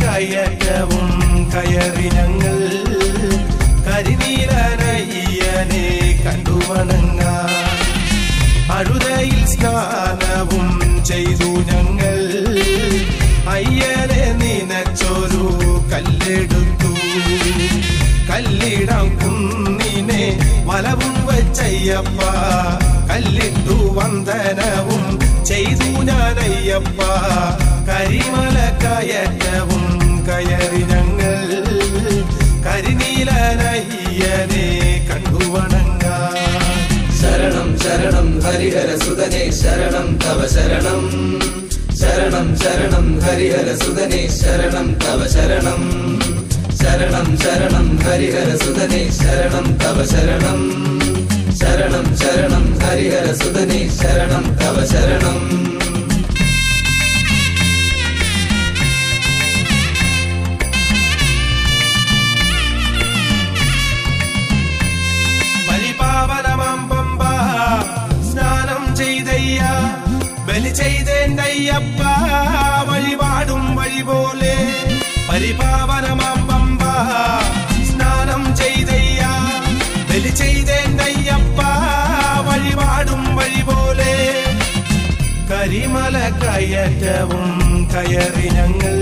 കയറ്റവും കയറി ഞങ്ങൾ കരിനീലനയ്യനെ കണ്ടു വണങ്ങാൻ അഴുതയിൽ സ്നാനവും ചെയ്തു ഞങ്ങൾ അയ്യനെ നിനച്ചൊരു കല്ലെടുത്തു കല്ലിടാം കുന്നിനെ വലവും വച്ചയ്യപ്പ കല്ലിട്ടു വന്ദനവും ചെയ്തു ഞാനയ്യപ്പ കരിമല കയറ്റവും കയറി ഞങ്ങൾ കരിനീലനയ്യനെ കണ്ടു വണങ്ങാൻ ശരണം ശരണം ഹരിഹര സുതനേ ശരണം തവ ശരണം ശരണം ശരണം ഹരിഹര സുതനേ ശരണം തവ ശരണം ശരണം ശരണം ഹരിഹര സുതനേ ശരണം തവ ശരണം ശരണം ശരണം ഹരിഹര സുതനേ ശരണം തവ ശരണം പരിപാവനമാം പമ്പ സ്നാനം ചെയ്തയ്യ ബലി ചെയ്തേണ്ടയ്യപ്പ വഴിപാടും വഴി പോലെ പരിപാവനമാം പമ്പ സ്നാനം ചെയ്തയ്യ ബലി ചെയ്തേണ്ടയ്യപ്പ വഴിപാടും വഴി പോലെ കരിമല കയറ്റവും കയറി ഞങ്ങൾ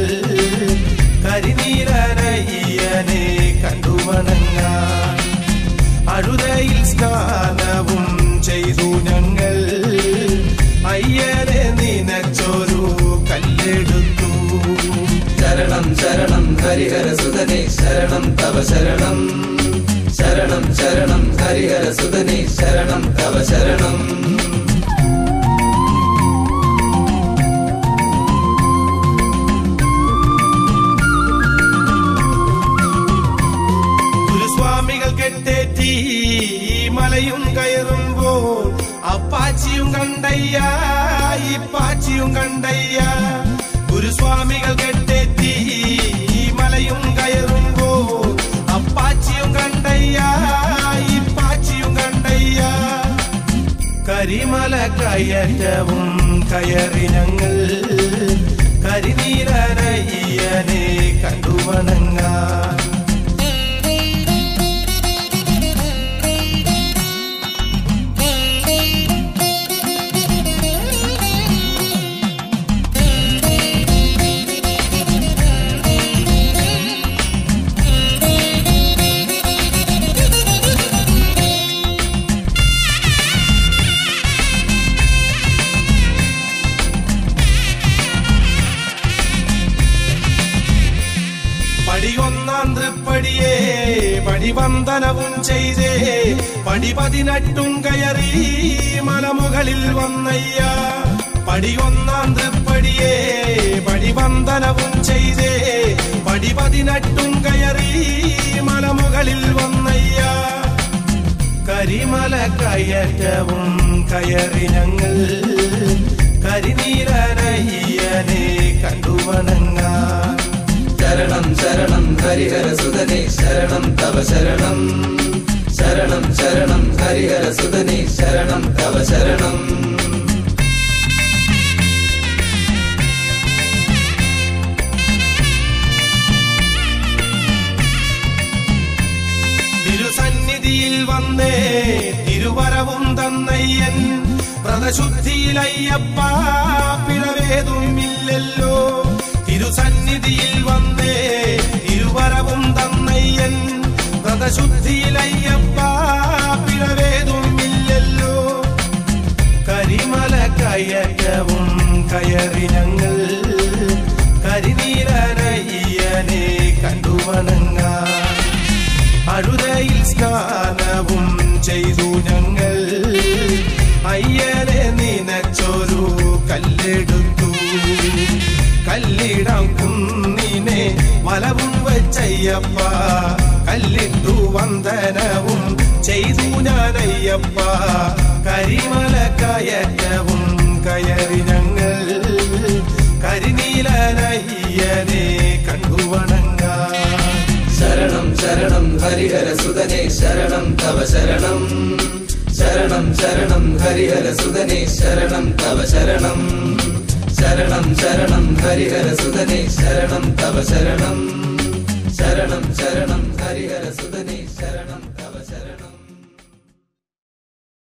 കരിനീലനയ്യനെ കണ്ടു വണങ്ങാൻ അഴുതയിൽ സ്നാനവും ചെയ്തു ഞങ്ങൾ അയ്യനെ നിനച്ചൊരു കല്ലെടുത്തു ശരണം ശരണം ഹരിഹര സുതനേ ശരണം തവ ശരണം ശരണം ശരണം ഹരിഹര സുതനേ ശരണം തവ ശരണം ഗുരുസ്വാമികൾ കെട്ടേറ്റി മലയും കയറുമ്പോൾ അപ്പാച്ചിയും കണ്ടയ്യ ഇപ്പാച്ചിയും കണ്ടയ്യ ഗുരുസ്വാമികൾ കെട്ടേറ്റി മലയും കയറുമ്പോൾ അപ്പാച്ചിയും കണ്ടയ്യ ഇപ്പാച്ചിയും കണ്ടയ്യ കരിമല കയറ്റവും കയറി ഞങ്ങൾ കരിനീലനയ്യനെ കണ്ടു വണങ്ങാൻ പടിയൊന്നാം തൃപ്പടിയേ പടിവന്ദനവും ചെയ്തേ പടി പതിനെട്ടും കയറി മലമുകളിൽ വന്നയ്യ പടിയൊന്നാം തൃപ്പടിയേ പടിവന്ദനവും ചെയ്തേ പടി പതിനെട്ടും കയറി മലമുകളിൽ വന്നയ്യ കരിമല കയറ്റവും കയറി ഞങ്ങൾ കരിനീലനയ്യനെ കണ്ടു വണങ്ങാൻ ശരണം ശരണം ഹരിഹര സുതനേ ശരണം തവ ശരണം ശരണം ശരണം ഹരിഹര സുതനേ ശരണം തവ ശരണം തിരുസന്നിധിയിൽ വന്നേ തിരുവരവും തന്നയ്യൻ വ്രതശുദ്ധിയിലയ്യപ്പ പിഴവേതുമില്ലല്ലോ തിരുസന്നിധിയിൽ വന്നേ തിരുവരവും തന്നയ്യൻ വ്രതശുദ്ധിയിലയ്യപ്പ പിഴവേതുമില്ലല്ലോ കരിമല കയറ്റവും കയറി ഞങ്ങൾ കരിനീലനയ്യനെ കണ്ടു വണങ്ങാൻ അഴുതയിൽ സ്നാനവും ചെയ്തു ഞങ്ങൾ അയ്യനെ നിനച്ചൊരു കല്ലെടുത്തു കല്ലിടാം കുന്നിനെ വലവും വച്ചയ്യപ്പ കല്ലിട്ടു വന്ദനവും ചെയ്തു ഞാനയ്യപ്പ കരിമല കയറ്റവും കയറി ഞങ്ങൾ കരിനീലനയ്യനെ കണ്ടു വണങ്ങാൻ ശരണം ശരണം ഹരിഹര സുതനേ ശരണം തവ ശരണം ശരണം ശരണം ഹരിഹര സുതനേ ശരണം തവ ശരണം ശരണം ശരണം ഹരിഹര സുതനേ ശരണം തവ ശരണം ശരണം ശരണം ഹരിഹര സുതനേ ശരണം